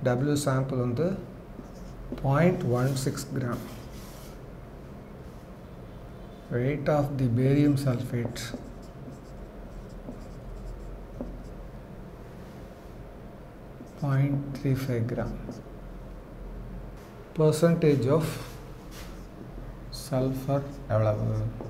W sample வந்து point one six gram weight of the barium sulfate Point three five gram. Percentage of sulfur எவ்வளவு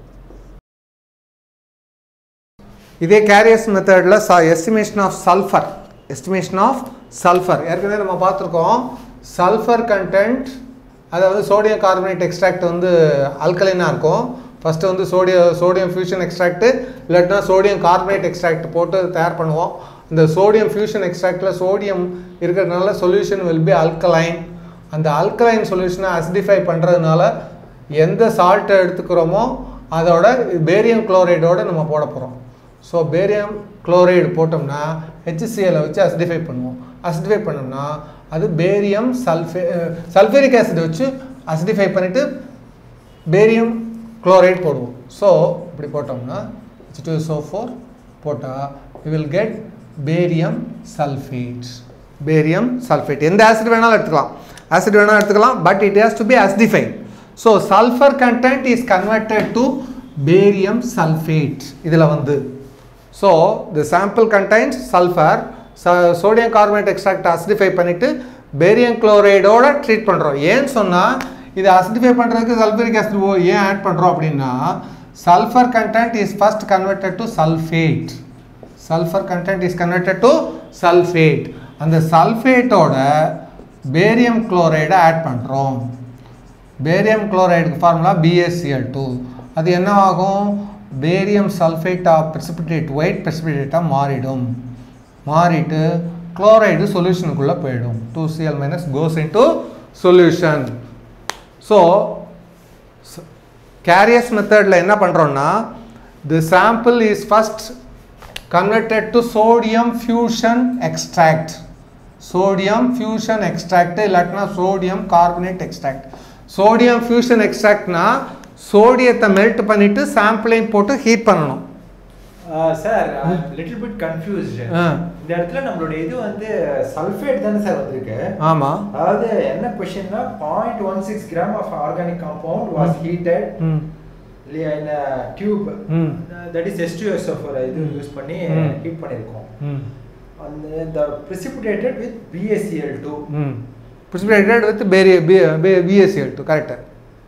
இதே Carius மெத்தடில் ச estimation of sulphur estimation of sulphur ஏற்கனவே நம்ம பார்த்துருக்கோம் sulphur content அதாவது சோடியம் கார்பனேட் எக்ஸ்ட்ராக்ட் வந்து அல்கலைனாக இருக்கும் ஃபஸ்ட்டு வந்து சோடியம் சோடியம் ஃபியூஷன் எக்ஸ்ட்ராக்ட் இல்லாட்டினா சோடியம் கார்பனேட் எக்ஸ்ட்ராக்ட் போட்டு தயார் பண்ணுவோம் இந்த சோடியம் ஃபியூஷன் எக்ஸ்ட்ராக்டில் சோடியம் இருக்கிறதுனால சொல்யூஷன் வில் பி அல்கலைன் அந்த அல்கலைன் சொல்யூஷனை அசிடிஃபை பண்ணுறதுனால எந்த சால்ட்டை எடுத்துக்கிறோமோ அதோட பேரியம் குளோரைடோட நம்ம போட போகிறோம் ஸோ பேரியம் குளோரைடு போட்டோம்னா ஹெச்சிசிஎலை வச்சு அசிடிஃபை பண்ணுவோம் அசிடிஃபை பண்ணோம்னா அது பேரியம் சல்ஃபே சல்ஃபேரிக் ஆசிட் வச்சு அசிடிஃபை பண்ணிவிட்டு பேரியம் குளோரைட் போடுவோம் ஸோ இப்படி போட்டோம்னா ஹெச் டூ ஸோ ஃபோர் போட்டால் we will get barium sulphate barium sulphate எந்த ஆசிட் வேணாலும் எடுத்துக்கலாம் ஆசிட் வேணாலும் எடுத்துக்கலாம் but it has to be acidified so sulphur content is converted to barium sulphate இதில் வந்து so the sample contains sulphur sodium carbonate extract acidify பண்ணிவிட்டு barium குளோரைடோட treat பண்ணுறோம் ஏன்னு சொன்னால் இது அசிடிஃபை பண்ணுறதுக்கு சல்ஃபரிக் ஆசிட் ஏன் ஆட் பண்ணுறோம் அப்படின்னா sulphur content is first converted to sulphate sulphur content is converted to sulphate அந்த சல்ஃபேட்டோட பேரியம் குளோரைடை ஆட் பண்ணுறோம் பேரியம் குளோரைடுக்கு ஃபார்முலா பிஎஸ்சிஎல் டூ அது என்ன ஆகும் barium sulphate of precipitate white precipitate-ஆக மாறிடும் மாறிட்டு குளோரைடு சொல்யூஷனுக்குள்ளே போயிடும் two C L minus goes into solution so Carius மெத்தடில் என்ன பண்ணுறோன்னா the sample is first converted to sodium fusion extract sodium fusion extract இல்லாட்டினா sodium carbonate extract sodium fusion எக்ஸ்ட்ராக்ட்னா சோடியத்தை மெல்ட் பண்ணிவிட்டு சாம்பிளையும் போட்டு ஹீட் பண்ணணும் sir little bit confused ah. இந்த இடத்துல நம்மளோட இது வந்து சல்ஃபேட் தானே சார் வந்திருக்கு ஆமாம் அதாவது என்ன கொஸ்டின்னா point one six gram of organic compound was heated hmm in tube hmm that is S T S F இது யூஸ் பண்ணி ம். ஹீட் பண்ணியிருக்கோம் ம் அந்த இந்த precipitated with B S C L two hmm precipitated with berry BSCl to correct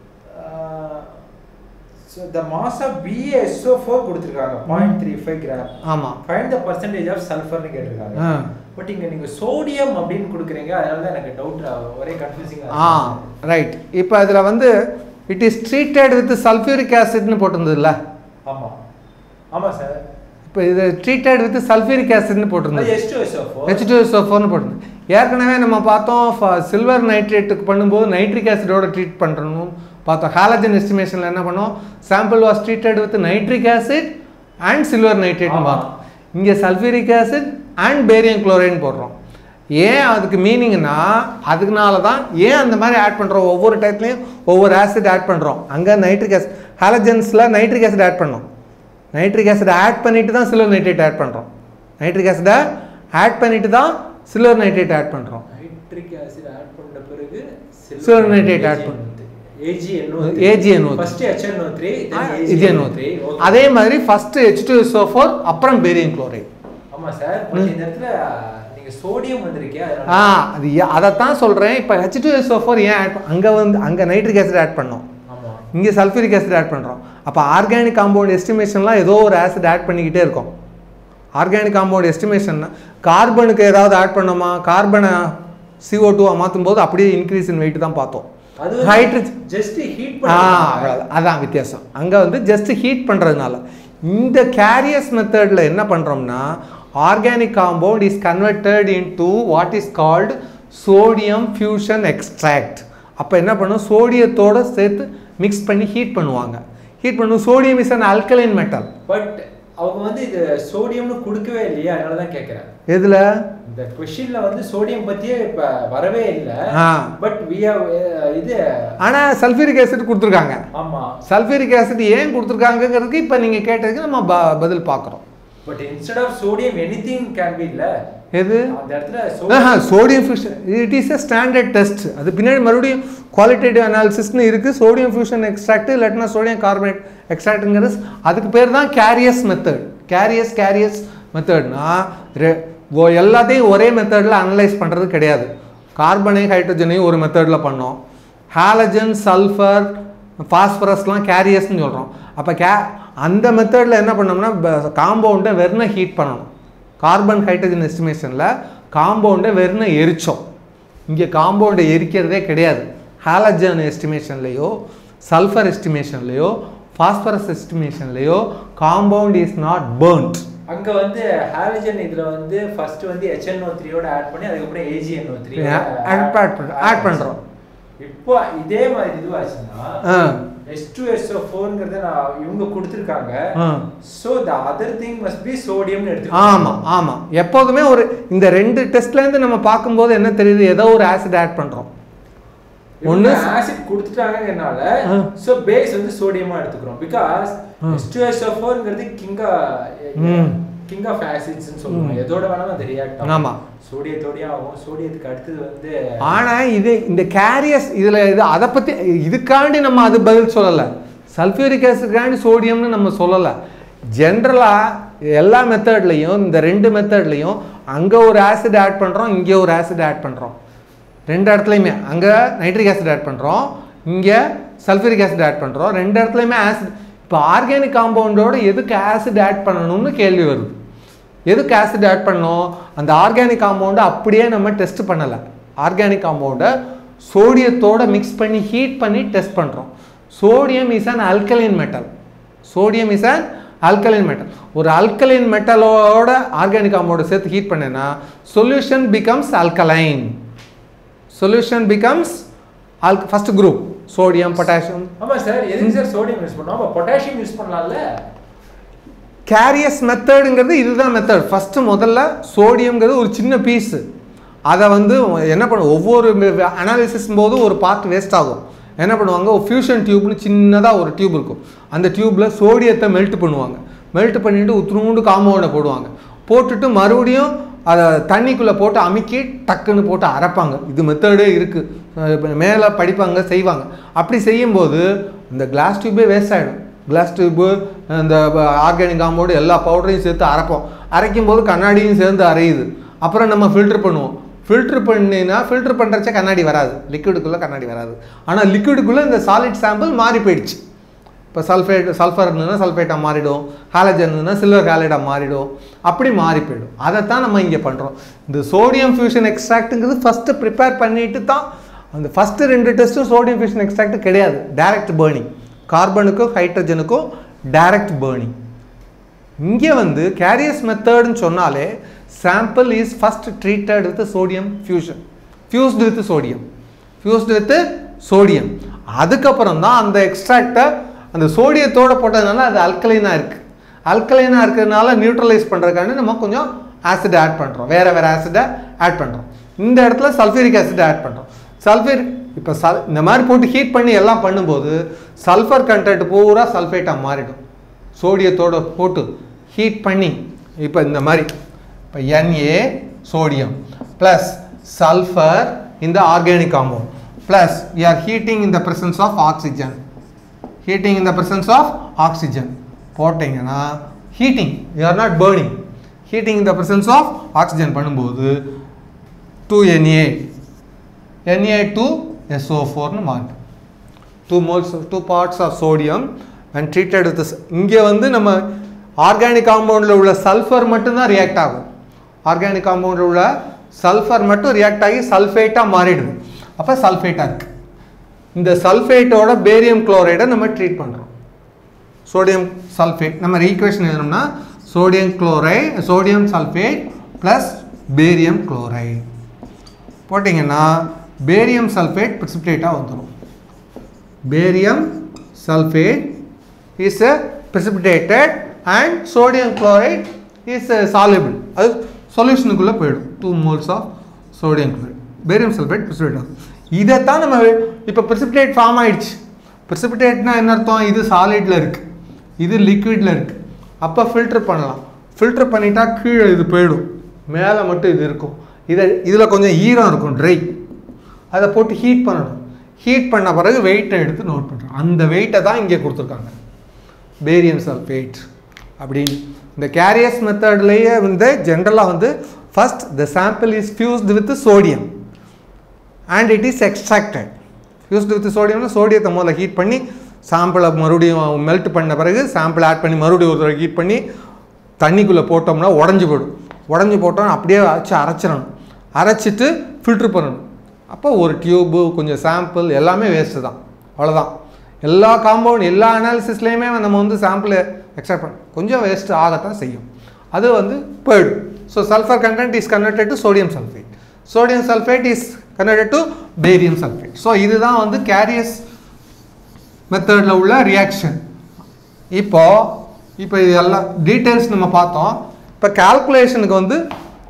so the mass of B S O four கொடுத்துருக்காங்க point three five gram ஆமாம் find the percentage of சல்ஃபர்னு கேட்டிருக்காங்க ஆ பட் இங்க நீங்க சோடியம் அப்படின்னு கொடுக்குறீங்க அதனால தான் எனக்கு டவுட் ஒரே கன்ஃபியூசிங்கா ஆ ரைட் இப்போ அதில் வந்து it is treated with sulphuric ஆசிட்னு போட்டிருந்ததுல்ல ஆமா ஆமா சார் இப்போ இது ட்ரீட்டட் வித் சல்ஃபியூரிக் ஆசிட்னு அது போட்டிருந்தது S two S H two S ஃபோர்னு போட்டிருந்தது ஏற்கனவே நம்ம பார்த்தோம் சில்வர் நைட்ரேட்டுக்கு பண்ணும்போது நைட்ரிக் ஆசிடோட ட்ரீட் பண்ணுறணும் பார்த்தோம் ஹாலஜன் எஸ்டிமேஷனில் என்ன பண்ணோம் sample was treated with nitric acid and silver நைட்ரேட்னு ஆமா. பார்த்தோம் இங்கே sulphuric acid and barium chlorine போடுறோம் ஏன் அதுக்கு மீனிங்னா அதுக்குனால தான் ஏன் அந்த மாதிரி ஆட் பண்ணுறோம் ஒவ்வொரு டைப்லையும் ஒவ்வொரு ஆசிட் ஆட் பண்ணுறோம் அங்கே நைட்ரிக் ஆசிட் ஹாலஜன்ஸில் நைட்ரிக் ஆசிட் ஆட் பண்ணோம் நைட்ரிக் ஆசிட் ஆட் பண்ணிட்டு தான் சில்வர் நைட்ரேட் ஆட் பண்ணுறோம் நைட்ரிக் ஆசிடை ஆட் பண்ணிட்டு தான் சில்வர் நைட்ரேட் ஆட் பண்ணுறோம் நைட்ரிக் ஆசிட் ஆட் பண்ண பிறகு Silver nitrate add பண்ணு. AgNO AgNO3. First HNO3 then இது AgNO3 ஓகே Okay. அதே மாதிரி ஃபஸ்ட்டு ஹெச் டூ ஃபோர் அப்புறம் பேரியம் குளோரைட் ஆமா சார் பட் இந்த இடத்துல நீங்க சோடியம் வந்திருக்கே அதனால ஆ அது ஏ- அதைத்தான் சொல்கிறேன் இப்போ ஹெச் டூ எஸ் ஃபோர் ஏன் ஆட் அங்கே வந்து அங்கே நைட்ரிக் ஆசிட் ஆட் பண்ணோம் ஆமா இங்கே சல்ஃபூரிக் ஆசிட் ஆட் பண்ணுறோம் அப்போ ஆர்கானிக் காம்பவுண்ட் எஸ்டிமேஷன்லாம் ஏதோ ஒரு ஆசிட் ஆட் பண்ணிக்கிட்டே இருக்கும் ஆர்கானிக் காம்பவுண்ட் எஸ்டிமேஷன்னா கார்பனுக்கு ஏதாவது ஆட் பண்ணோமா கார்பனை CO2 டூவை மாற்றும் போது அப்படியே இன்க்ரீஸ் இன் வெயிட் தான் பார்த்தோம் அது ஹைட்ரஜன் ஜஸ்ட் ஹீட் ஆ பண்ணி அவ்வளவுதான். அதான் வித்தியாசம் அங்கே வந்து ஜஸ்ட் ஹீட் பண்ணுறதுனால இந்த கேரியஸ் மெத்தடில் என்ன பண்ணுறோம்னா organic compound is converted into what is called sodium fusion extract அப்போ என்ன பண்ணும் சோடியத்தோட சேர்த்து மிக்ஸ் பண்ணி ஹீட் பண்ணுவாங்க ஹீட் பண்ணும் sodium is an alkaline metal but அவங்க வந்து இது சோடியம்னு கொடுக்கவே இல்லையா அதனால தான் கேட்குறேன் எதில் இந்த கொஷின்ல வந்து சோடியம் பத்தியே இப்ப வரவே இல்ல ஆ. பட் வி இது ஆனால் சல்ஃபூரிக் ஆசிட் கொடுத்துருக்காங்க ஆமா சல்ஃபூரிக் ஆசிட் ஏன் கொடுத்துருக்காங்கிறதுக்கு இப்போ நீங்கள் கேட்டதுக்கு நம்ம ப பதில் பார்க்குறோம் but instead of sodium anything can be இல்ல எது அந்த இடத்துல sodium fusion it is a standard test அது பின்னாடி மறுபடியும் குவாலிட்டேட்டிவ் அனாலிசிஸ்னு இருக்குது சோடியம் ஃபியூஷன் எக்ஸ்ட்ராக்ட் இல்லாட்டினா சோடியம் கார்பனேட் எக்ஸ்ட்ராக்ட்டுங்கிறது அதுக்கு பேர் தான் கேரியஸ் மெத்தட் கேரியஸ் கேரியஸ் மெத்தட்னா எல்லாத்தையும் ஒரே மெத்தடில் அனலைஸ் பண்ணுறது கிடையாது கார்பனையும் ஹைட்ரஜனையும் ஒரு மெத்தடில் பண்ணோம் ஹாலஜன் சல்ஃபர் ஃபாஸ்பரஸ்லாம் கேரியஸ்னு சொல்கிறோம் அப்போ கே அந்த மெத்தடில் என்ன பண்ணோம்னா காம்பவுண்டை வெறும் ஹீட் பண்ணணும் கார்பன் ஹைட்ரஜன் எஸ்டிமேஷனில் காம்பவுண்டை வெறும் எரிச்சோம் இங்கே காம்பவுண்டை எரிக்கிறதே கிடையாது ஹாலஜன் எஸ்டிமேஷன்லேயோ சல்ஃபர் எஸ்டிமேஷன்லேயோ ஃபாஸ்பரஸ் எஸ்டிமேஷன்லேயோ காம்பவுண்ட் இஸ் நாட் burnt அங்க வந்து ஹாலஜன் இதுல வந்து ஃபர்ஸ்ட் வந்து HNO3 யோட ஆட் பண்ணி அதுக்கப்புறம் AgNO3 Yeah, add பண்றோம், add பண்றோம். இப்போ இதே மாதிரி இதுவாச்சுன்னா ஆ H2SO4ங்கறத நான் இவங்க கொடுத்திருக்காங்க ah so the other thing must be சோடியம்னு எடுத்து ஆமாம் ஆமாம் எப்போதுமே ஒரு இந்த ரெண்டு டெஸ்ட்லேருந்து நம்ம பார்க்கும்போது என்ன தெரியுது ஏதோ ஒரு ஆசிட் ஆட் பண்ணுறோம் ஒன்னு ஒண்ணு- ஆசிட் கொடுத்துட்டாங்கறனால ஆ. சோ பேஸ் வந்து சோடியமா எடுத்துக்கிறோம் பிகாஸ் ஆ. H2SO4ங்கிறது கிங் ம். கிங் ஆஃப் ஆசிட்ஸ்னு சொல்லுவோம் ம். எதோட வேணாலும் அது ரியாக்ட் ஆமா. சோடியத்தோடயே ஆகும் சோடியத்துக்கு அடுத்தது வந்து ஆனால் இது இந்த கேரியஸ் இதில் இது அதை பற்றி இதுக்காண்டி நம்ம அது பதில் சொல்லலை சல்ஃபியூரிக் ஆசிட்காண்டி சோடியம்னு நம்ம சொல்லலை ஜென்ரலாக எல்லா மெத்தட்லேயும் இந்த ரெண்டு மெத்தட்லேயும் அங்கே ஒரு ஆசிட் ஆட் பண்ணுறோம் இங்கே ஒரு ஆசிட் ஆட் பண்ணுறோம் ரெண்டு இடத்துலையுமே அங்கே நைட்ரிக் ஆசிட் ஆட் பண்ணுறோம் இங்கே சல்ஃபூரிக் ஆசிட் ஆட் பண்ணுறோம் ரெண்டு இடத்துலையுமே ஆசிட் இப்போ ஆர்கானிக் காம்பவுண்டோட எதுக்கு ஆசிட் ஆட் பண்ணணும்னு கேள்வி வருது எதுக்கு ஆசிட் ஆட் பண்ணோம் அந்த ஆர்கானிக் காம்பவுண்டை அப்படியே நம்ம டெஸ்ட் பண்ணலை ஆர்கானிக் காம்பவுண்டை சோடியத்தோட மிக்ஸ் பண்ணி ஹீட் பண்ணி டெஸ்ட் பண்ணுறோம் sodium is an alkaline metal sodium is an alkaline metal ஒரு அல்கலைன் மெட்டலோட ஆர்கானிக் காம்பவுண்டை சேர்த்து ஹீட் பண்ணேன்னா solution becomes alkaline solution becomes all first group sodium potassium ஆமா சார் எதுக்கு சார் சோடியம் யூஸ் பண்ணோம் அப்ப பொட்டாசியம் யூஸ் பண்ணலாம்ல கேரியஸ் மெத்தடுங்கிறது இதுதான் மெத்தட் ஃபஸ்ட்டு முதல்ல சோடியம்ங்கிறது ஒரு சின்ன பீஸு அதை வந்து என்ன பண்ணும் ஒவ்வொரு அனாலிசிஸ் போதும் ஒரு பார்ட் வேஸ்ட் ஆகும் என்ன பண்ணுவாங்க ஒரு ஃபியூஷன் டியூப்னு சின்னதாக ஒரு டியூப் இருக்கும் அந்த டியூப்பில் சோடியத்தை மெல்ட் பண்ணுவாங்க மெல்ட் பண்ணிட்டு உத்துணுண்டு காம்பவுண்டை போடுவாங்க போட்டுட்டு மறுபடியும் அதை தண்ணிக்குள்ளே போட்டு அமுக்கி டக்குன்னு போட்டு அரைப்பாங்க இது மெத்தடே இருக்குது மேலே படிப்பாங்க செய்வாங்க அப்படி செய்யும்போது இந்த கிளாஸ் டியூபே வேஸ்ட் ஆகிடும் கிளாஸ் டியூப்பு இந்த ஆர்கானிக் காம்பவுண்டு எல்லா பவுடரையும் சேர்த்து அரைப்போம் அரைக்கும் போது கண்ணாடியும் சேர்ந்து அரையுது அப்புறம் நம்ம ஃபில்டர் பண்ணுவோம் ஃபில்டர் பண்ணினா ஃபில்டர் பண்ணுறச்ச கண்ணாடி வராது லிக்விடுக்குள்ளே கண்ணாடி வராது ஆனால் லிக்விடுக்குள்ளே இந்த சாலிட் சாம்பிள் மாறி போயிடுச்சு இப்போ சல்ஃபேட் சல்ஃபர் இருந்ததுன்னா சல்ஃபேட்டாக மாறிடும் ஹாலஜன் இருந்ததுன்னா சில்வர் ஹாலைடாக மாறிடும் அப்படி மாறி போயிடும் அதைத்தான் நம்ம இங்கே பண்ணுறோம் இந்த சோடியம் ஃபியூஷன் எக்ஸ்ட்ராக்ட்டுங்கிறது ஃபஸ்ட்டு ப்ரிப்பேர் பண்ணிட்டு தான் அந்த ஃபஸ்ட்டு ரெண்டு டெஸ்ட்டும் சோடியம் ஃபியூஷன் எக்ஸ்ட்ராக்ட் கிடையாது டைரக்ட் பேர்னிங் கார்பனுக்கும் ஹைட்ரஜனுக்கும் டைரக்ட் பேர்னிங் இங்கே வந்து கேரியஸ் மெத்தட்னு சொன்னாலே sample is first treated with sodium fusion fused with sodium fused with sodium அதுக்கப்புறம் தான் அந்த எக்ஸ்ட்ராக்டை அந்த சோடியத்தோட போட்டதுனால அது அல்கலைனாக இருக்குது அல்கலைனாக இருக்கிறதுனால நியூட்ரலைஸ் பண்ணுறதுக்காண்டி நம்ம கொஞ்சம் ஆசிட் ஆட் பண்ணுறோம் வேறு வேறு ஆசிடை ஆட் பண்ணுறோம் இந்த இடத்துல சல்ஃபியூரிக் ஆசிட் ஆட் பண்ணுறோம் சல்ஃபியூரிக் இப்போ சல் இந்த மாதிரி போட்டு ஹீட் பண்ணி எல்லாம் பண்ணும்போது சல்ஃபர் கண்டென்ட் பூரா சல்ஃபேட்டாக மாறிடும் சோடியத்தோட போட்டு ஹீட் பண்ணி இப்போ இந்த மாதிரி இப்போ Na சோடியம் ப்ளஸ் சல்ஃபர் இந்த organic compound plus you are heating in the presence of oxygen heating in the presence of oxygen போட்டிங்கன்னா heating you are not burning heating in the presence of oxygen பண்ணும்போது two N A N A two S O ஃபோர்னு மாறும் two moles two parts of sodium and treated with இங்கே வந்து நம்ம organic காம்பவுண்டில் உள்ள sulphur மட்டும்தான் react ஆகும் ஆர்கானிக் காம்பவுண்டில் உள்ள சல்ஃபர் மட்டும் ரியாக்ட் ஆகி சல்ஃபேட்டாக மாறிடுது அப்போ சல்ஃபேட்டாக இருக்குது இந்த சல்ஃபேட்டோட பேரியம் குளோரைடை நம்ம ட்ரீட் பண்ணுறோம் சோடியம் சல்ஃபேட் நம்ம ஈக்குவேஷன் எழுதணும்னா sodium chloride sodium sulphate plus barium chloride போட்டிங்கன்னா பேரியம் சல்ஃபேட் precipitate-ஆ வந்துடும் barium sulfate is a precipitated and sodium chloride is a soluble அது சொல்யூஷனுக்குள்ளே போயிடும் two moles of sodium chloride barium sulphate precipitate ஆகும் இதைத்தான் நம்ம இப்போ precipitate ஃபார்ம் ஆயிடுச்சு precipitate-னா என்ன அர்த்தம் இது சாலிடில் இருக்குது இது லிக்விடில் இருக்குது அப்போ ஃபில்டர் பண்ணலாம் ஃபில்டர் பண்ணிட்டா கீழே இது போயிடும் மேலே மட்டும் இது இருக்கும் இதை இதில் கொஞ்சம் ஈரம் இருக்கும் ட்ரை அதை போட்டு ஹீட் பண்ணணும் ஹீட் பண்ண பிறகு வெயிட்டை எடுத்து நோட் பண்ணுறோம் அந்த வெயிட்டை தான் இங்கே கொடுத்துருக்காங்க பேரியம் சல்ஃபேட் அப்படின்னு இந்த கேரியஸ் மெத்தட்லேயே வந்து ஜென்ரலாக வந்து first the sample is fused with sodium and it is extracted fused with சோடியம்னா சோடியத்தை முதல்ல ஹீட் பண்ணி சாம்பிளை மறுபடியும் மெல்ட் பண்ண பிறகு சாம்பிள் ஆட் பண்ணி மறுபடியும் ஒரு தடவை ஹீட் பண்ணி தண்ணிக்குள்ளே போட்டோம்னா உடஞ்சி போயிடும் உடஞ்சி போட்டோம்னா அப்படியே வச்சு அரைச்சிடணும் அரைச்சிட்டு ஃபில்ட்ரு பண்ணணும் அப்போ ஒரு டியூப்பு கொஞ்சம் சாம்பிள் எல்லாமே வேஸ்ட்டு தான் அவ்வளோதான் எல்லா காம்பவுண்ட் எல்லா அனாலிசிஸ்லேயுமே நம்ம வந்து சாம்பிள் எக்ஸ்ட்ராக்ட் பண்ண கொஞ்சம் வேஸ்ட் ஆகத்தான் செய்யும் அது வந்து போயிடும் so sulphur content is converted to sodium sulphate sodium sulphate is converted to barium sulphate so இதுதான் வந்து கேரியஸ் மெத்தடில் உள்ள ரியாக்ஷன் இப்போ இப்போ இது எல்லாம் டீட்டெயில்ஸ் நம்ம பார்த்தோம் இப்போ கால்குலேஷனுக்கு வந்து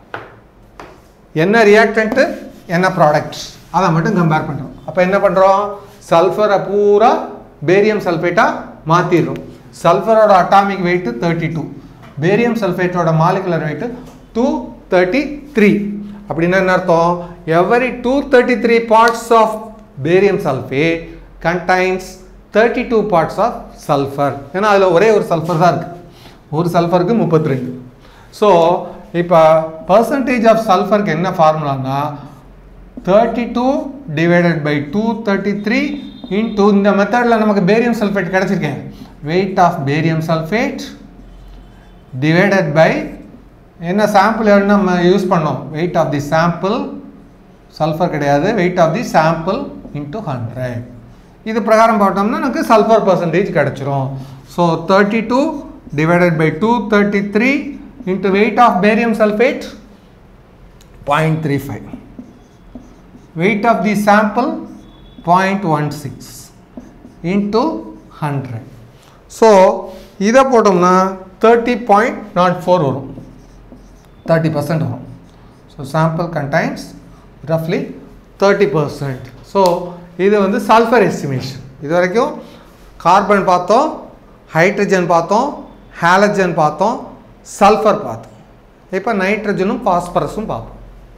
என்ன ரியாக்டன்ட்டு என்ன ப்ராடக்ட் அதை மட்டும் கம்பேர் பண்ணுறோம் அப்போ என்ன பண்ணுறோம் சல்ஃபரை பூரா பேரியம் சல்ஃபேட்டாக மாற்றிடுறோம் சல்ஃபரோட atomic weight thirty two barium சல்ஃபேட்டோட molecular weight two thirty three அப்படின்னா என்ன அர்த்தம் every two thirty three parts of barium sulphate contains thirty two parts of sulphur ஏன்னா அதில் ஒரே ஒரு சல்ஃபர் தான் இருக்குது ஒரு சல்ஃபருக்கு முப்பத்தி ரெண்டு ஸோ இப்போ பர்சன்டேஜ் ஆஃப் சல்ஃபருக்கு என்ன ஃபார்முலான்னா thirty two divided by two thirty three into இந்த மெத்தடில் நமக்கு பேரியம் சல்ஃபேட் கிடச்சிருக்கேன் weight of barium sulphate divided by என்ன சாம்பிள் நம்ம யூஸ் பண்ணோம் weight of the sample sulphur கிடையாது weight of the sample into hundred இது பிரகாரம் பார்த்தோம்னா நமக்கு சல்ஃபர் பர்சன்டேஜ் கிடச்சிரும் so thirty two divided by two thirty three into weight of barium sulphate point three five weight of the sample 0.16 into 100 so இதை போட்டோம்னா thirty point nought four வரும் thirty percent வரும் so sample contains ரஃப்லி thirty percent so இது வந்து sulphur estimation இது வரைக்கும் carbon பார்த்தோம் ஹைட்ரஜன் பார்த்தோம் ஹாலஜன் பார்த்தோம் சல்ஃபர் பார்த்தோம் இப்போ நைட்ரஜனும் பாஸ்பரஸும் பார்ப்போம்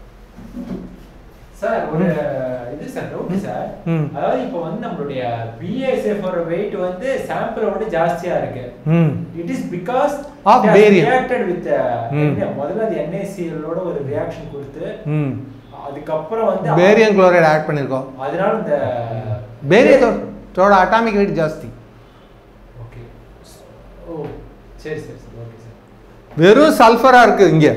சார் ஒரு இது சார் டவுட் சார் ம். அதாவது இப்போ வந்து நம்மளுடைய பிஎஸ்எஃப் வெயிட் வந்து சாம்பிளை விட ஜாஸ்தியா இருக்கு hmm it is because Of barium. Reacted with hmm. முதல்ல அது NaCl ஓட ஒரு ரியாக்ஷன் கொடுத்து ம் அதுக்கப்புறம் வந்து பேரியம் குளோரைடு ஆட் பண்ணியிருக்கோம் அதனால இந்த பேரியத்தோட அட்டாமிக் வெயிட் ஜாஸ்தி ஓகே ஓ சரி சரி சரி ஓகே சார் வெறும் சல்ஃபராக இருக்குது இங்கே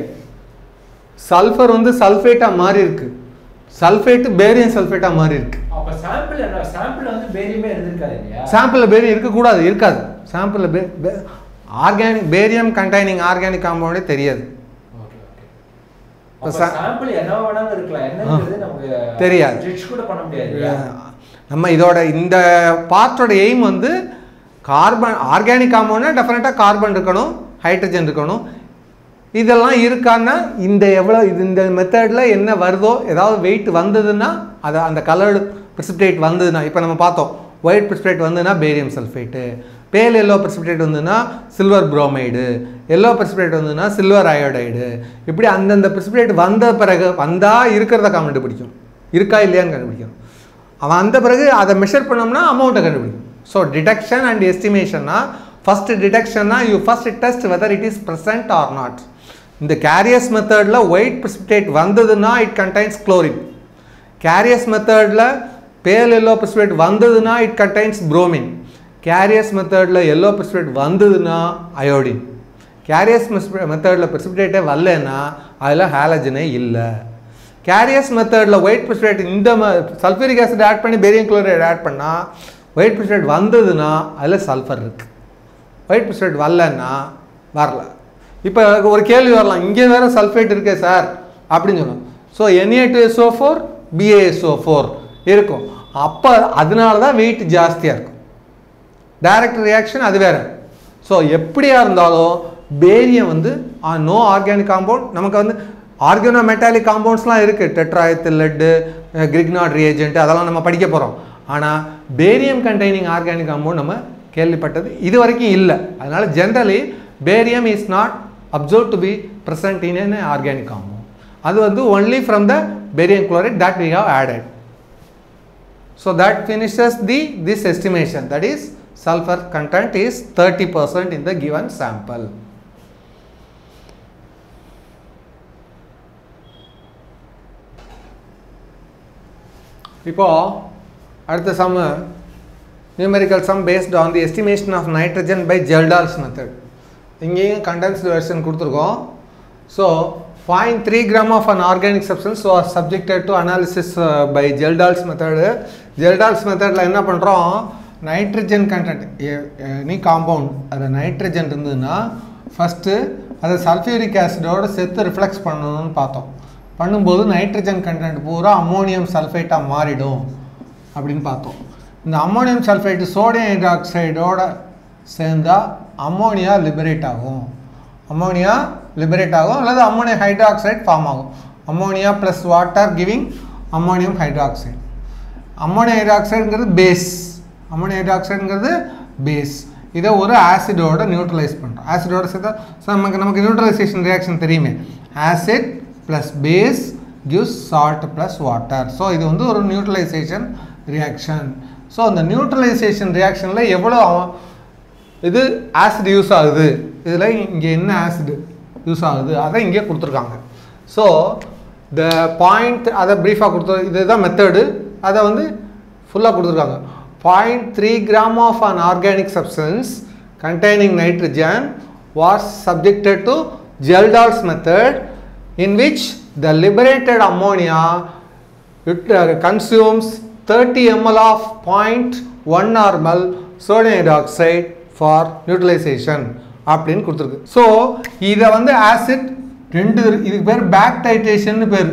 சல்ஃபர் வந்து சல்ஃபேட்டாக மாறி இருக்கு சல்ஃபேட்டு பேரியம் சல்ஃபேட்டாக மாறி இருக்கு அப்ப சாம்பிள் என்ன சாம்பிள் வந்து பேரியமே இருந்திருக்காது இல்லையா சாம்பிளில் பேரியம் இருக்கக்கூடாது இருக்காது சாம்பிளில் பே ஆர்கானிக் பேரியம் கண்டைனிங் ஆர்கானிக் காம்பவுண்டே தெரியாது ஓகே ஓகே இப்ப அப்ப சா- சாம்பிள் என்ன வேணாலும் இருக்கலாம் என்னங்கிறது நமக்கு தெரியாது. ஜட்ஜ் கூட பண்ண முடியாது இல்லையா? நம்ம இதோட இந்த பார்ட்டோட எய்ம் வந்து கார்பன் ஆர்கானிக் காம்பவுண்ட்னா டெஃபினட்டாக கார்பன் இருக்கணும் ஹைட்ரஜன் இருக்கணும் இதெல்லாம் இருக்கான்னா இந்த எவ்வளோ இது இந்த மெத்தடில் என்ன வருதோ ஏதாவது வெயிட் வந்ததுன்னா அதை அந்த கலர்டு precipitate வந்ததுன்னா இப்போ நம்ம பார்த்தோம் ஒயிட் precipitate வந்ததுன்னா barium sulphate pale yellow precipitate வந்ததுன்னா சில்வர் புரோமைடு எல்லோ precipitate வந்ததுன்னா சில்வர் அயோடைடு இப்படி அந்தந்த precipitate வந்த பிறகு வந்தால் இருக்கிறத கண்டுபிடிக்கும் இருக்கா இல்லையான்னு கண்டுபிடிக்கணும் அவன் அந்த பிறகு அதை மெஷர் பண்ணோம்னா அமௌண்ட்டை கண்டுபிடிக்கும் ஸோ டிடக்ஷன் அண்ட் எஸ்டிமேஷன்னா ஃபஸ்ட்டு டிடக்ஷன்னா you first test whether it is present or not இந்த கேரியஸ் மெத்தடில் ஒயிட் precipitate வந்ததுன்னா இட் கண்டைன்ஸ் குளோரின் கேரியஸ் மெத்தடில் பேல் எல்லோ precipitate வந்ததுன்னா இட் கண்டைன்ஸ் புரோமின் கேரியஸ் மெத்தடில் எல்லோ precipitate வந்ததுன்னா அயோடின் கேரியஸ் மெத்தடில் precipitate வரலன்னா அதில் ஹாலஜனே இல்லை கேரியஸ் மெத்தடில் ஒயிட் precipitate இந்த சல்ஃபரிக் ஆசிட் ஆட் பண்ணி பேரியம் குளோரைடு ஆட் பண்ணால் ஒயிட் precipitate வந்ததுன்னா அதில் சல்ஃபர் இருக்குது ஒயிட் precipitate வரலன்னா வரல இப்போ ஒரு கேள்வி வரலாம் இங்கே வேறு சல்ஃபேட் இருக்கே சார் அப்படின்னு சொல்லணும் so NA two SO four BASO four இருக்கும் அப்போ அதனால தான் வெயிட் ஜாஸ்தியாக இருக்கும் டைரக்ட் ரியாக்ஷன் அது வேறு ஸோ எப்படியா இருந்தாலும் பேரியம் வந்து நோ ஆர்கானிக் காம்பவுண்ட் நமக்கு வந்து ஆர்கானோ மெட்டாலிக் காம்பவுண்ட்ஸ்லாம் இருக்குது டெட்ராயத்தில் லெட்டு கிரிக்னாட் ரியேஜென்ட் அதெல்லாம் நம்ம படிக்க போகிறோம் ஆனால் பேரியம் கண்டெய்னிங் ஆர்கானிக் காம்பவுண்ட் நம்ம கேள்விப்பட்டது இது வரைக்கும் இல்லை அதனால் generally barium is not observe to be present in an organic compound அது வந்து only from the barium chloride that we have added so that finishes the this estimation that is sulfur content is 30% in the given sample இப்போ அடுத்த some numerical sum based on the estimation of nitrogen by Kjeldahl's method இங்கேயும் condensed version கொடுத்துருக்கோம் so point three gram of an organic substance are subjected to analysis by Kjeldahl's method Kjeldahl's மெத்தடில் என்ன பண்ணுறோம் nitrogen content any compound அது nitrogen இருந்ததுன்னா first அதை sulphuric ஆசிடோட சேர்த்து ரிஃப்ளெக்ஸ் பண்ணணும்னு பார்த்தோம் பண்ணும்போது நைட்ரஜன் கண்டென்ட் பூரா அம்மோனியம் சல்ஃபேட்டாக மாறிடும் அப்படின்னு பார்த்தோம் இந்த அம்மோனியம் சல்ஃபேட்டு சோடியம் ஹைட்ராக்சைடோட சேர்ந்தால் அம்மோனியா லிபரேட் ஆகும் அம்மோனியா லிபரேட் ஆகும் அல்லது அம்மோனியம் ஹைட்ராக்சைடு ஃபார்ம் ஆகும் ammonia plus water giving ammonium hydroxide ammonium ஹைட்ராக்சைடுங்கிறது பேஸ் அம்மோனியம் ஹைட்ராக்சைடுங்கிறது பேஸ் இதை ஒரு ஆசிடோட நியூட்ரலைஸ் பண்ணுறோம் ஆசிடோட சேர்த்தா so நமக்கு நமக்கு நியூட்ரலைசேஷன் ரியாக்ஷன் தெரியுமே acid plus base gives salt plus water so இது வந்து ஒரு நியூட்ரலைசேஷன் ரியாக்ஷன் ஸோ அந்த நியூட்ரலைசேஷன் ரியாக்ஷனில் எவ்வளோ இது ஆசிட் யூஸ் ஆகுது இதில் இங்கே என்ன ஆசிட் யூஸ் ஆகுது அதை இங்கே கொடுத்துருக்காங்க ஸோ த பாயிண்ட் அதை ப்ரீஃபாக கொடுத்து இதுதான் மெத்தடு அதை வந்து ஃபுல்லாக கொடுத்துருக்காங்க point three gram of an organic substance containing nitrogen was subjected to Geldols method in which the liberated ammonia it uh, consumes 30 ml of 0.1 normal sodium hydroxide for neutralization அப்படின்னு கொடுத்துருக்கு so இதை வந்து acid ரெண்டு இருக்கு. இதுக்கு பேர் back titration பேர்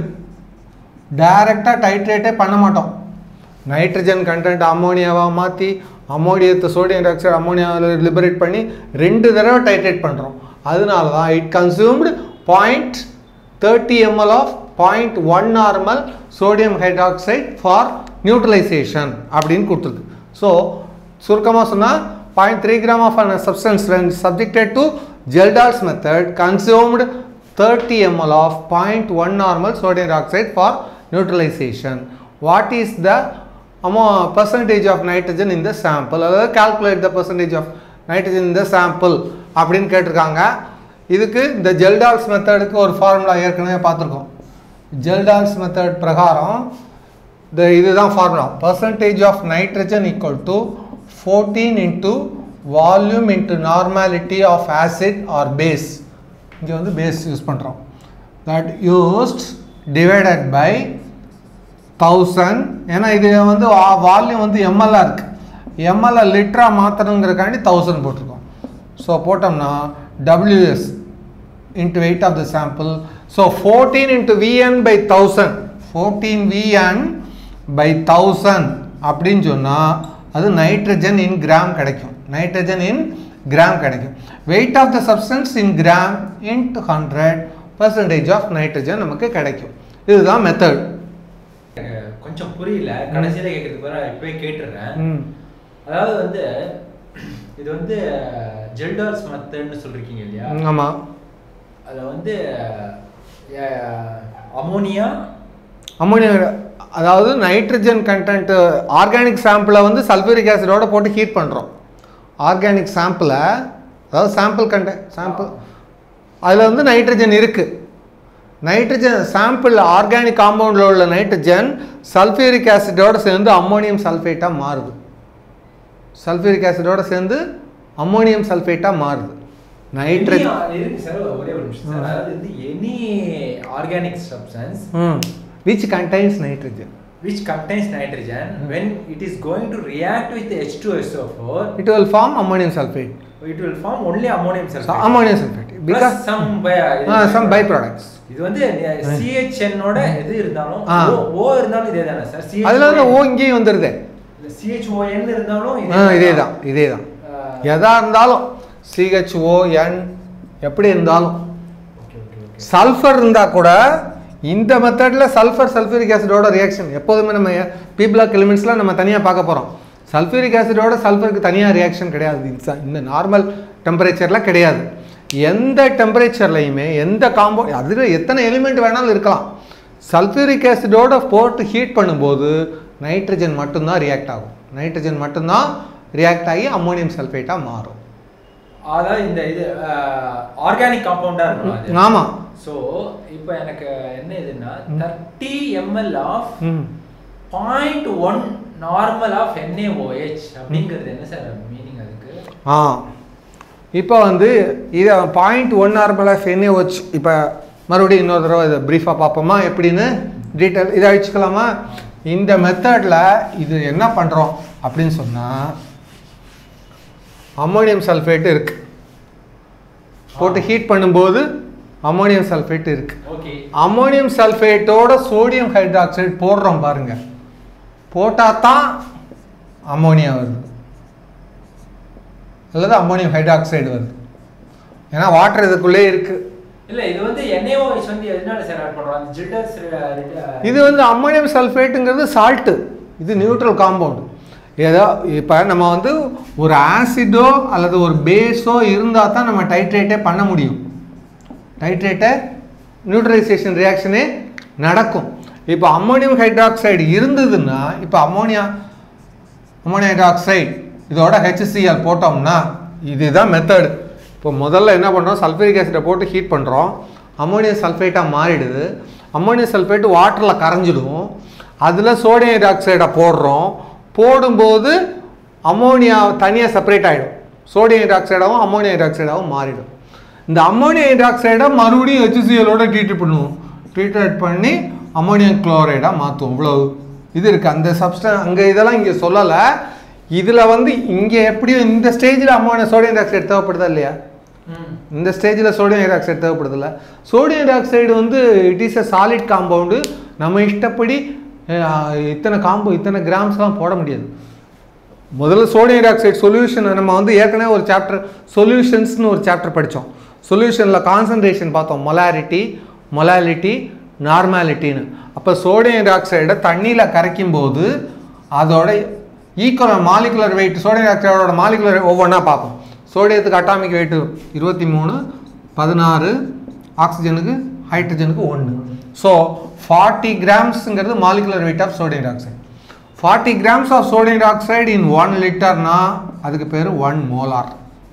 டைரெக்டாக டைட்ரேட்டே பண்ண மாட்டோம் நைட்ரஜன் கண்டென்ட் அம்மோனியாவாக மாற்றி அம்மோனியத்தை சோடியம் டை ஆக்சைடு அம்மோனியாவில் லிபரேட் பண்ணி ரெண்டு தடவை டைட்ரேட் பண்ணுறோம் அதனால தான் it consumed point thirty ML of point one normal sodium hydroxide for neutralisation அப்படின்னு கொடுத்துருக்கு ஸோ சுருக்கமாக சொன்னால் point three gram of an substance when subjected to Kjeldahl's method consumed thirty ML of point one normal sodium oxide for neutralisation what is the அமோ percentage of nitrogen இந்த sample அதாவது calculate the percentage of nitrogen இந்த sample அப்படின்னு கேட்டிருக்காங்க இதுக்கு இந்த Kjeldahl's மெத்தடுக்கு ஒரு formula ஏற்கனவே பார்த்துருக்கோம் ஜெல்டால்ஸ் மெத்தட் பிரகாரம் இந்த இதுதான் formula percentage of nitrogen equal to fourteen into volume into normality of acid or base இங்கே வந்து பேஸ் யூஸ் பண்ணுறோம் that used divided by thousand ஏன்னா இது வந்து வால்யூம் வந்து எம்எல்ஆ இருக்குது எம்எல்ஆ லிட்டராக மாற்றணுங்கிறக்காண்டி தௌசண்ட் போட்டிருக்கோம் ஸோ போட்டோம்னா WS into weight of the sample so fourteen into VN by thousand fourteen VN by thousand அப்படின்னு சொன்னால் அது நைட்ரஜன் இன் கிராம் கிடைக்கும் நைட்ரஜன் இன் கிராம் கிடைக்கும் weight of the substance in gram into hundred percentage of nitrogen நமக்கு கிடைக்கும் இதுதான் method எனக்கு கொஞ்சம் புரியல கடைசியில கேட்கறதுக்கு பதிலா இப்பவே கேட்டுறேன் ம் அதாவது வந்து இது வந்து ஜெல்டால்ஸ் மெத்தட்னு சொல்றீங்க இல்லையா ஆமாம் அதுல வந்து அமோனியா அம்மோனியா அதாவது நைட்ரஜன் கண்டென்ட் ஆர்கானிக் சாம்பிளை வந்து சல்ஃபூரிக் ஆசிடோட போட்டு ஹீட் பண்ணுறோம் ஆர்கானிக் சாம்பிளை அதாவது சாம்பிள் கண்டென்ட் சாம்பிள் அதில் வந்து நைட்ரஜன் இருக்குது நைட்ரஜன் சாம்பிள் ஆர்கானிக் காம்பவுண்டில் உள்ள நைட்ரஜன் சல்ஃபியூரிக் ஆசிடோட சேர்ந்து அம்மோனியம் சல்ஃபேட்டாக மாறுது சல்ஃபியூரிக் ஆசிடோட சேர்ந்து அம்மோனியம் சல்ஃபேட்டாக மாறுது நைட்ரஜன் Any- இருக்கு சார் ஒரே ஒரு நிமிஷம் சார் அதாவது வந்து any organic substance which contains nitrogen which contains nitrogen when it is going to react with H2SO4 it will form ammonium sulphate it will form only ammonium sulfate ammonium sulphate plus because some by some by products இது வந்து CHN ஓட எது இருந்தாலும் ஆ. O O இருந்தாலும் இதே தானே sir அதில் வந்து ஓ இங்கேயும் வந்துடுதே CHON இருந்தாலும் ஆ இதே தான் இதே தான் எதா இருந்தாலும் சிஹெச்ஓஎன் எப்படி இருந்தாலும் ஓகே ஓகே ஓகே சல்ஃபர் இருந்தால் கூட இந்த மெத்தடில் சல்ஃபர் சல்ஃபூரிக் ஆசிடோட ரியாக்ஷன் எப்போதுமே நம்ம பீப்ளாக் எலிமெண்ட்ஸ்லாம் நம்ம தனியாக பார்க்க போகிறோம் சல்ஃபூரிக் ஆசிடோட சல்ஃபருக்கு தனியாக ரியாக்ஷன் கிடையாது இந்த- இந்த நார்மல் டெம்பரேச்சரில் கிடையாது எந்த டெம்பரேச்சர்லையுமே எந்த காம்பவுண்ட் அதில் எத்தனை எலிமெண்ட் வேணாலும் இருக்கலாம் சல்ஃபியூரிக் ஆசிடோட போட்டு ஹீட் பண்ணும்போது நைட்ரஜன் மட்டும்தான் ரியாக்ட் ஆகும் நைட்ரஜன் மட்டும்தான் ரியாக்ட் ஆகி அம்மோனியம் சல்ஃபேட்டாக மாறும் அதாவது இந்த இது ஆர்கானிக் காம்பவுண்டா இருக்கும் அது ஆமாம் ஸோ இப்போ எனக்கு என்ன இதுன்னா thirty ML of hmm point one normal of NAOH அப்படிங்கிறது என்ன சார் மீனிங் அதுக்கு ஆ இப்போ வந்து இதை பாயிண்ட் ஒன் நார்மல் ஆஃப் எண்ணெய் வச்சு இப்போ மறுபடியும் இன்னொரு தடவை இதை ப்ரீஃபாக பார்ப்போமா எப்படின்னு டீட்டெயில் இதை அழிச்சுக்கலாமா இந்த மெத்தடில் இது என்ன பண்ணுறோம் அப்படின்னு சொன்னால் அம்மோனியம் சல்ஃபேட் இருக்கு போட்டு ஹீட் பண்ணும்போது அம்மோனியம் சல்ஃபேட் இருக்கு ஓகே அம்மோனியம் சல்ஃபேட்டோட சோடியம் ஹைட்ராக்சைடு போடுறோம் பாருங்க போட்டால் தான் அம்மோனியா வருது அல்லது அம்மோனியம் ஹைட்ராக்சைடு வருது ஏன்னா வாட்டர் இதுக்குள்ளே இருக்கு இல்ல இது வந்து என்ஏஓஹெச் வந்து எதனால சார் ஆட் பண்றோம் அந்த ஜிட்டர்ஸ் இது வந்து அம்மோனியம் சல்ஃபேட்டுங்கிறது சால்ட்டு இது நியூட்ரல் காம்பவுண்ட் ஏதோ இப்போ நம்ம வந்து ஒரு ஆசிடோ அல்லது ஒரு பேஸோ இருந்தால் தான் நம்ம டைட்ரேட்டே பண்ண முடியும் டைட்ரேட்டை நியூட்ரலைசேஷன் ரியாக்ஷனே நடக்கும் இப்போ அம்மோனியம் ஹைட்ராக்சைடு இருந்ததுன்னா இப்போ அம்மோனியா அம்மோனியம் ஹைட்ராக்சைடு இதோட ஹெச்சிசிஎல் போட்டோம்னா இதுதான் மெத்தடு இப்போ முதல்ல என்ன பண்ணுறோம் சல்ஃபரிக் ஆசிடை போட்டு ஹீட் பண்ணுறோம் அம்மோனியம் சல்ஃபேட்டாக மாறிடுது அம்மோனியம் சல்ஃபேட் வாட்டரில் கரைஞ்சிடும் அதில் சோடியம் ஹைட்ராக்சைடை போடுறோம் போடும்போது அம்மோனியா தனியாக செப்பரேட் ஆகிடும் சோடியம் ஹைட்ராக்சைடாகவும் அம்மோனியம் ஹைட்ராக்சைடாகவும் மாறிடும் இந்த அம்மோனியம் ஹைட்ராக்சைடை மறுபடியும் ஹெச்சிசிஎலோட ட்ரீட் பண்ணுவோம் ட்ரீட்மெண்ட் பண்ணி அம்மோனியம் குளோரைடாக மாற்றுவோம் இவ்வளோ இது இருக்குது அந்த சப்ஸ்டன் அங்கே இதெல்லாம் இங்கே சொல்லலை இதில் வந்து இங்கே எப்படியும் இந்த ஸ்டேஜில் அம்மோனியம் சோடியம் ஹைட்ராக்சைடு தேவைப்படுதா இல்லையா இந்த ஸ்டேஜில் சோடியம் ஹைட்ராக்சைடு தேவைப்படுதில்ல சோடியம் ஹைட்ராக்சைடு வந்து it is a solid compound நம்ம இஷ்டப்படி அஹ், இத்தனை காம்போ இத்தனை கிராம்ஸ்லாம் போட முடியாது முதல்ல சோடியம் ஹைட்ராக்சைடு சொல்யூஷன் நம்ம வந்து ஏற்கனவே ஒரு சாப்டர் சொல்யூஷன்ஸ்னு ஒரு சாப்டர் படித்தோம் சொல்யூஷனில் கான்சன்ட்ரேஷன் பார்த்தோம் மொலாரிட்டி மொலாலிட்டி நார்மாலிட்டின்னு அப்போ சோடியம் ஹைட்ராக்சைடை தண்ணியில் கரைக்கும் போது அதோட ஈக்குவல் மாலிகுலர் வெயிட் சோடியம் ஹைட்ராக்சைடோட மாலிகுலர் ஒவ்வொன்றா பார்ப்போம் சோடியத்துக்கு அட்டாமிக் வெயிட்டு இருபத்தி மூணு பதினாறு ஆக்சிஜனுக்கு ஹைட்ரஜனுக்கு ஒன்று ஸோ ஃபார்ட்டி கிராம்ஸுங்கிறது molecular weight of sodium hydroxide forty grams of sodium hydroxide in one லிட்டர்னா அதுக்கு பேர் ஒன் மோலார்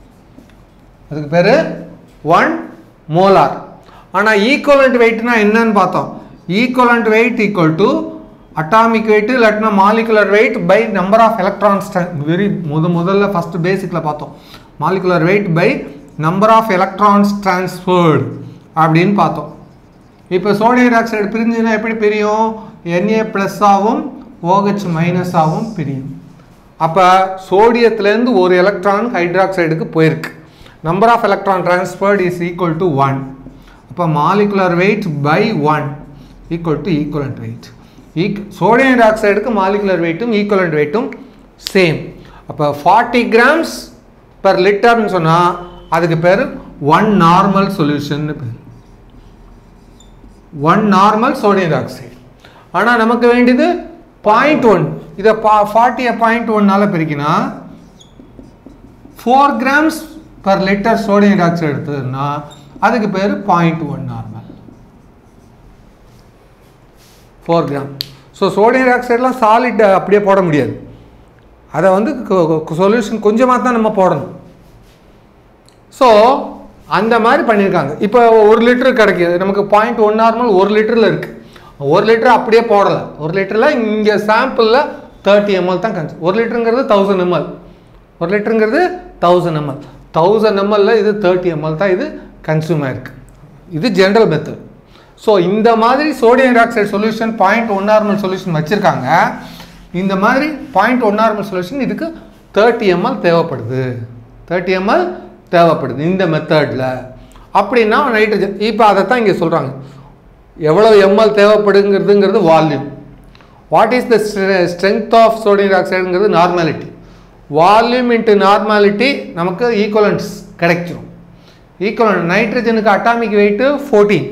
அதுக்கு பேர் ஒன் மோலார் ஆனால் ஈக்குவலண்ட் வெயிட்னா என்னன்னு பார்த்தோம் equivalent weight equal to atomic weight இல்லாட்டினா molecular weight by number of electrons very முத முதல்ல ஃபஸ்ட்டு பேசிக்கில் பார்த்தோம் molecular weight by number of electrons transferred அப்படின்னு பார்த்தோம் இப்போ சோடியம் ஹைட்ராக்சைடு பிரிஞ்சுன்னா எப்படி பிரியும் Na ப்ளஸ் ஆகும் OH மைனஸ் ஆகும் பிரியும் அப்போ சோடியத்துலேருந்து ஒரு எலக்ட்ரான் ஹைட்ராக்சைடுக்கு போயிருக்கு number of electron transferred is equal to one அப்போ molecular weight by one equal to equivalent weight ஈக் சோடியம் ஹைட்ராக்சைடுக்கு மாலிகுலர் வெயிட்டும் ஈக்குவலண்ட் வெயிட்டும் சேம் அப்போ ஃபார்ட்டி கிராம்ஸ் பர் லிட்டர்னு சொன்னால் அதுக்கு பேர் ஒன் நார்மல் சொல்யூஷன் பேர் ஒன் நார்மல் சோடியம் ஹைட்ராக்சைடு ஆனால் நமக்கு வேண்டியது பாயிண்ட் ஒன் இதை பா ஃபார்ட்டியை பாயிண்ட் ஒன்னால் பிரிக்கினா four grams per litre sodium hydroxide எடுத்ததுன்னா அதுக்கு பேர் point one normal four gram so sodium ஹைட்ராக்சைடெலாம் சாலிட் அப்படியே போட முடியாது அதை வந்து சொல்யூஷன் கொஞ்சமாக தான் நம்ம போடணும் ஸோ அந்த மாதிரி பண்ணியிருக்காங்க இப்போ ஒரு லிட்டர் கிடைக்கிது நமக்கு பாயிண்ட் ஒன் நார்மல் ஒரு லிட்டரில் இருக்குது ஒரு லிட்டர் அப்படியே போடலை ஒரு லிட்டரில் இங்கே சாம்பிளில் தேர்ட்டி எம்எல் தான் கன்ஸ் ஒரு லிட்டருங்கிறது தௌசண்ட் எம்எல் ஒரு லிட்டருங்கிறது தௌசண்ட் எம்எல் தௌசண்ட் எம்எல்ல இது தேர்ட்டி எம்எல் தான் இது கன்சியூம் ஆயிருக்கு இது ஜென்ரல் மெத்தட் ஸோ இந்த மாதிரி sodium hydroxide solution point one normal solution வச்சுருக்காங்க இந்த மாதிரி பாயிண்ட் ஒன் நார்மல் சொல்யூஷன் இதுக்கு தேர்ட்டி எம்எல் தேவைப்படுது தேர்ட்டி எம்எல் தேவைப்படுது இந்த மெத்தடில் அப்படின்னா நைட்ரஜன் இப்போ அதை தான் இங்கே சொல்கிறாங்க எவ்வளோ எம்எல் தேவைப்படுங்கிறதுங்கிறது volume what is the strength of sodium ஹைட்ராக்சைடுங்கிறது நார்மாலிட்டி வால்யூம் இன்ட்டு நார்மாலிட்டி நமக்கு ஈக்குவலன்ஸ் கிடைச்சிரும் ஈக்குவலன் நைட்ரஜனுக்கு atomic weight fourteen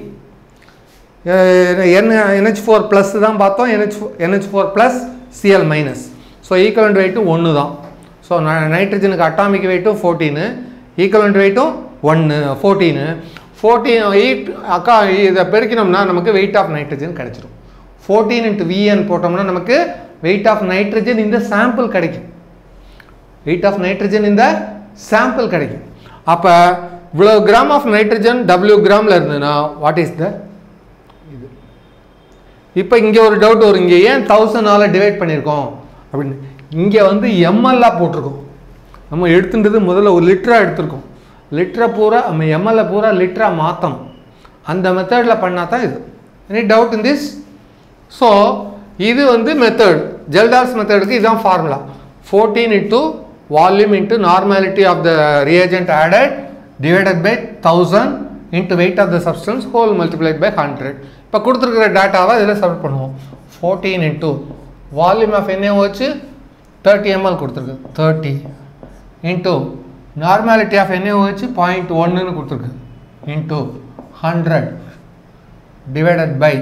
N NH four plus தான் பார்த்தோம் NH NH four plus CL minus so equivalent வெயிட்டும் ஒன்று தான் ஸோ நைட்ரஜனுக்கு அட்டாமிக் வெயிட்டும் ஃபோர்டீனு ஈக்குவலண்ட் வெயிட்டும் ஒன்று ஃபோர்டீனு ஃபோர்டீன் எயிட் அக்கா இதை பெருக்கினோம்னா நமக்கு வெயிட் ஆஃப் நைட்ரஜன் கிடைச்சிரும் ஃபோர்டீன் இன்ட்டு விஎன் போட்டோம்னா நமக்கு வெயிட் ஆஃப் நைட்ரஜன் இந்த சாம்பிள் கிடைக்கும் வெயிட் ஆஃப் நைட்ரஜன் இந்த சாம்பிள் கிடைக்கும் அப்போ இவ்வளோ கிராம் ஆஃப் நைட்ரஜன் டபிள்யூ கிராமில் இருந்ததுன்னா வாட் இஸ் த இது இப்போ இங்கே ஒரு டவுட் வரும் இங்கே ஏன் தௌசண்டால் டிவைட் பண்ணியிருக்கோம் அப்படின்னு இங்கே வந்து எம்எல்லாக போட்டிருக்கோம் நம்ம எடுத்துன்றது முதல்ல ஒரு லிட்டராக எடுத்திருக்கோம் லிட்டரை பூரா நம்ம எம்எல்ல பூரா லிட்டராக மாற்றணும் அந்த மெத்தடில் பண்ணால் தான் இது any doubt in this so இது வந்து மெத்தட் ஜெல்டால்ஸ் மெத்தடுக்கு இதுதான் formula fourteen into volume into normality of the reagent added divided by thousand into weight of the substance whole multiplied by hundred இப்போ கொடுத்துருக்குற டேட்டாவை இதில் சப்மிட் பண்ணுவோம் ஃபோர்டீன் இன்ட்டு வால்யூம் ஆஃப் என்ன வச்சு தேர்ட்டி எம்எல் கொடுத்துருக்கு தேர்ட்டி இன்ட்டு நார்மாலிட்டி ஆஃப் என்ன வச்சு பாயிண்ட் ஒன்றுன்னு கொடுத்துருக்கு into hundred divided by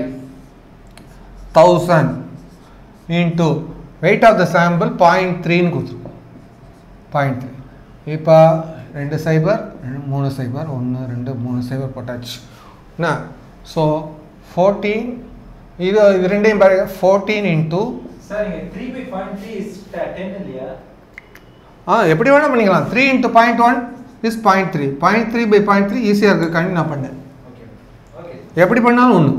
thousand into weight of the sample point த்ரீன்னு கொடுத்துருக்கோம் பாயிண்ட் த்ரீ இப்போ ரெண்டு சைபர் ரெண்டு மூணு சைபர் ஒன்று ரெண்டு மூணு சைபர் போட்டாச்சு என்ன ஸோ ஃபோர்டீன் இது இது ரெண்டையும் பாருங்க ஃபோர்டீன் இன்ட்டு சார் இங்க three by point three is ten இல்லையா ஆ எப்படி வேணால் பண்ணிக்கலாம் three into point one is point three point three by point three ஈஸியாக இருக்குக்காண்டி நான் பண்ணேன் ஓகே ஓகே எப்படி பண்ணாலும் ஒன்று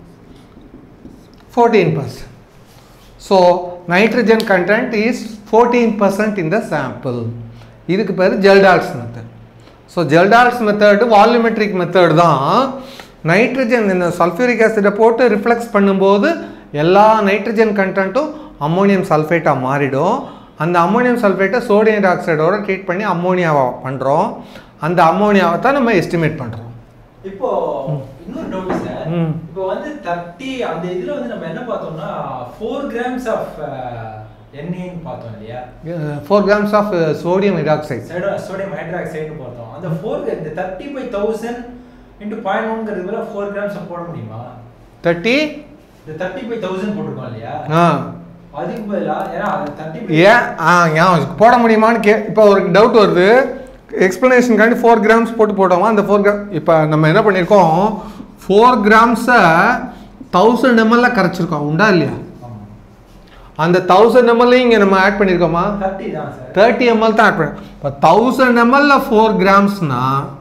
fourteen percent so nitrogen content is fourteen percent in the sample இதுக்கு பேர் Kjeldahl's method so Kjeldahl's method volumetric method தான் நைட்ரஜன் இந்த சல்ஃபியூரிக் ஆசிடை போட்டு ரிஃப்ளெக்ஸ் பண்ணும்போது எல்லா நைட்ரஜன் கண்டென்ட்டும் அம்மோனியம் சல்ஃபேட்டாக மாறிடும் அந்த அம்மோனியம் சல்ஃபேட்டை சோடியம் ஆக்சைடோட ட்ரீட் பண்ணி அம்மோனியாவை பண்ணுறோம் அந்த அம்மோனியாவை தான் நம்ம எஸ்டிமேட் பண்ணுறோம் இப்போ இன்னொரு டவுட் சார் ம். இப்போ வந்து தேர்ட்டி அந்த இதுல வந்து நம்ம என்ன பார்த்தோம்னா ஃபோர் கிராம்ஸ் ஆஃப் எண்ணெய்னு பார்த்தோம் இல்லையா four grams of sodium hydroxide sodium ஹைட்ராக்சைடுன்னு பார்த்தோம் அந்த ஃபோர் இந்த thirty by thousand into point ஒன்ங்கிறது மேலே ஃபோர் கிராம்ஸ் போட முடியுமா தேர்ட்டி இந்த தேர்ட்டி பை தௌசண்ட் போட்டிருக்கோம் இல்லையா ஆ அதுக்கு பதிலா ஏன்னா அது தேர்ட்டி ஏன் ஆ ஞாபகம் போட முடியுமான்னு கே இப்போ ஒரு டவுட் வருது எக்ஸ்ப்ளனேஷனுக்காண்டி ஃபோர் கிராம்ஸ் போட்டு போட்டோமா அந்த ஃபோர் கிராம் இப்போ நம்ம என்ன பண்ணியிருக்கோம் ஃபோர் கிராம்ஸை தௌசண்ட் எம்எல்ல கரைச்சிருக்கோம் உண்டா இல்லையா அந்த தௌசண்ட் எம்எல்லையும் இங்கே நம்ம ஆட் பண்ணியிருக்கோமா தேர்ட்டி தான் சார் தேர்ட்டி எம்எல் தான் ஆட் பண்ண இப்போ தௌசண்ட் எம்எல்ல ஃபோர் கிராம்ஸ்னா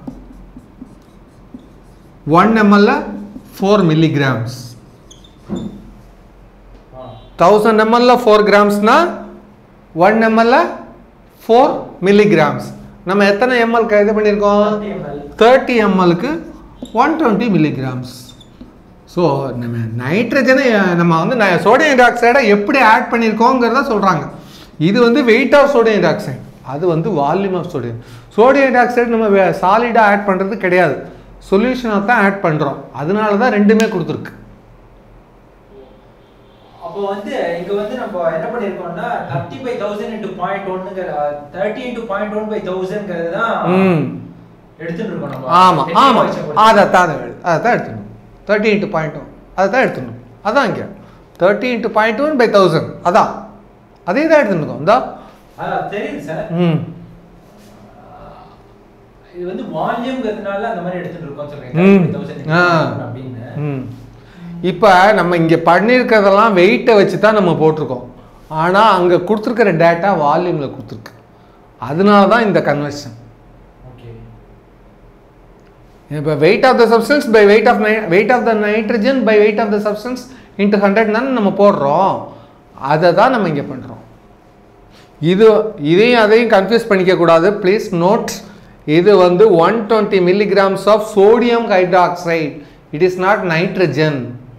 ஒன் எம்எல்ல ஃபோர் மில்லிகிராம்ஸ் தௌசண்ட் எம்எல்ல ஃபோர் கிராம்ஸ்னா ஒன் எம்எல்ல ஃபோர் மில்லிகிராம்ஸ் நம்ம எத்தனை எம்எல் இது பண்ணியிருக்கோம் 30 ml. தேர்ட்டி எம்எல்க்கு ஒன் டுவெண்ட்டி மில்லிகிராம்ஸ் ஸோ நம்ம நைட்ரஜனை நம்ம வந்து சோடியம் ஹைட்ராக்சைடை எப்படி ஆட் பண்ணியிருக்கோங்கிறத சொல்கிறாங்க இது வந்து வெயிட் ஆஃப் சோடியம் ஹைட்ராக்சைடு அது வந்து volume of sodium sodium hydroxide நம்ம சாலிடாக ஆட் பண்ணுறது கிடையாது சொல்யூஷனாக தான் ஆட் பண்ணுறோம் அதனால தான் ரெண்டுமே கொடுத்துருக்கு அப்போ வந்து இங்க வந்து நம்ம என்ன பண்ணிருக்கோம்னா thirty by thousand into point ஒன்னுங்கிற thirty into point one by தௌசண்ட்ங்கிறது தான் ம் எடுத்துட்டு இருக்கோம் நம்ம ஆமாம் Technical ஆமாம் விஷயம் பத்தி. அதை தான் அதை தான் எடுத்துக்கணும் தேர்ட்டி இன்ட்டு பாயிண்ட் ஒன் அதை தான் எடுத்துக்கணும் அதான் இங்கே thirty into point one by thousand அதான் அதே தான் எடுத்துருக்கோம் இந்தா ஆ, தெரியுது சார் ம் இது வந்து வால்யூம்ங்கிறதுனால அந்த மாதிரி எடுத்துட்டு இருக்கோம் ம் சொல்றீங்க தௌசண்ட் ஆ அப்படின்னு ம் இப்போ நம்ம இங்கே பண்ணியிருக்கிறதெல்லாம் வெயிட்டை வச்சு தான் நம்ம போட்டிருக்கோம் ஆனால் அங்கே கொடுத்துருக்கிற டேட்டா வால்யூமில் கொடுத்துருக்கு அதனால தான் இந்த கன்வர்ஷன் ஓகே இப்போ weight of the substance by weight of weight of the nitrogen by weight of the substance into hundred தானே நம்ம போடுறோம் அதை தான் நம்ம இங்கே பண்ணுறோம் இது இதையும் அதையும் கன்ஃபியூஸ் பண்ணிக்க கூடாது ப்ளீஸ் நோட் இது வந்து one twenty milligrams of sodium hydroxide it is not nitrogen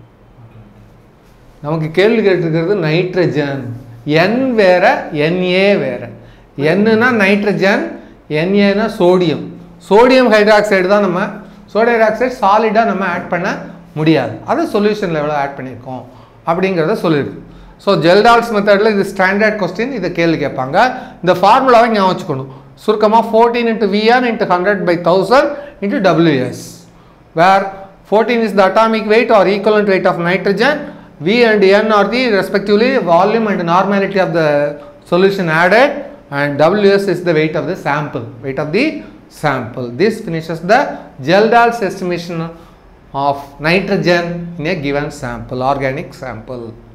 நமக்கு கேள்வி கேட்டிருக்கிறது நைட்ரஜன் என் வேற என்ஏ வேற என்னன்னா நைட்ரஜன் என்ஏனா சோடியம் சோடியம் ஹைட்ராக்சைடு தான் நம்ம சோடியம் ஹைட்ராக்சைடு சாலிடாக நம்ம ஆட் பண்ண முடியாது அது சொல்யூஷன் லெவலில் ஆட் பண்ணியிருக்கோம் அப்படிங்கிறத சொல்லியிருக்கு ஸோ ஜெல்டால்ஸ் மெத்தடில் இது ஸ்டாண்டர்ட் கொஸ்டின் இதை கேள்வி கேட்பாங்க இந்த ஃபார்முலாவை ஞாபகம் வச்சுக்கணும் சுருக்கமாக fourteen into VR into hundred by thousand into WS where 14 is the atomic weight or equivalent weight of nitrogen, V and N are the respectively volume and normality of the solution added and WS is the weight of the sample, weight of the sample. This finishes the Geldal's estimation of nitrogen in a given sample, organic sample.